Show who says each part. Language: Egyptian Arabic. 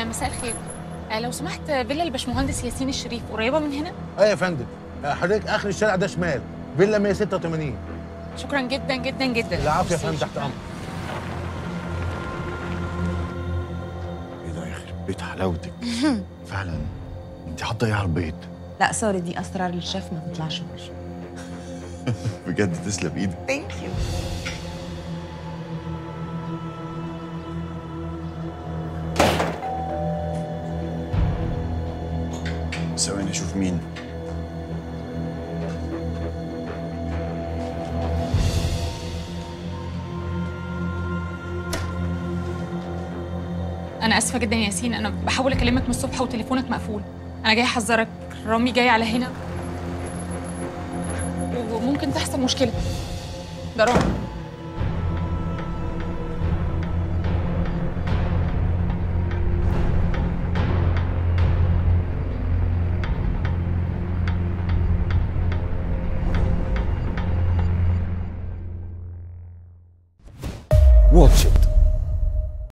Speaker 1: مساء الخير آه، لو سمحت فيلا الباشمهندس ياسين الشريف قريبه من هنا
Speaker 2: ايه يا فندم آه، حضرتك اخر الشارع ده شمال فيلا 186
Speaker 1: شكرا جدا جدا جدا
Speaker 2: العافيه يا
Speaker 1: ميرسي،
Speaker 2: فندم تحت
Speaker 1: شكراً.
Speaker 2: امرك
Speaker 3: ايه ده يخرب بيت حلاوتك فعلا انت حاطه ايه على البيض
Speaker 4: لا سوري دي اسرار الشيف ما تطلعش بره
Speaker 3: بجد تسلم ايدك
Speaker 4: ثانك يو
Speaker 3: ثواني اشوف مين
Speaker 1: انا اسفه جدا يا ياسين انا بحاول اكلمك من الصبح وتليفونك مقفول انا جاي احذرك رامي جاي على هنا وممكن تحصل مشكله ده رامي
Speaker 5: واتش إت